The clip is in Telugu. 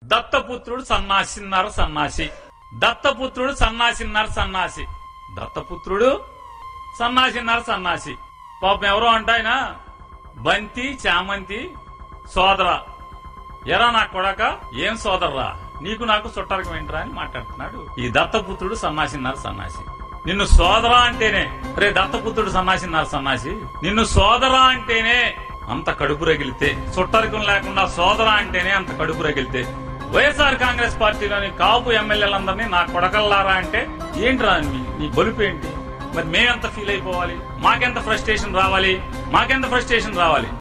దత్తపుత్రుడు సన్నాసిన్నారు సన్నాసి దత్తపుత్రుడు సన్నాసిన్నారు సన్నాసి దత్తపుత్రుడు సన్నాసిన్నారు సన్నాసి పాపం ఎవరో అంట ఆయన బంతి చామంతి సోదర ఎరా నా కొడక ఏం సోదర్రా నీకు నాకు చుట్టాలకు ఏంట్రా అని మాట్లాడుతున్నాడు ఈ దత్తపుత్రుడు సన్నాసిన్నారు సన్నాసి నిన్ను సోదరా అంటేనే రే దత్తపుత్రుడు సన్నాసిన్నారు సన్నాసి నిన్ను సోదరా అంటేనే అంత కడుపు రగిలితే చుట్టరికం లేకుండా సోదరా అంటేనే అంత కడుపు రగిలితే వైఎస్ఆర్ కాంగ్రెస్ పార్టీలోని కాపు ఎమ్మెల్యేలందరినీ నా కొడకల్లారా అంటే ఏంట్రా నీ నీ బలుపు ఏంటి మరి మేమెంత ఫీల్ అయిపోవాలి మాకెంత ఫ్రస్ట్రేషన్ రావాలి మాకెంత ఫ్రస్ట్రేషన్ రావాలి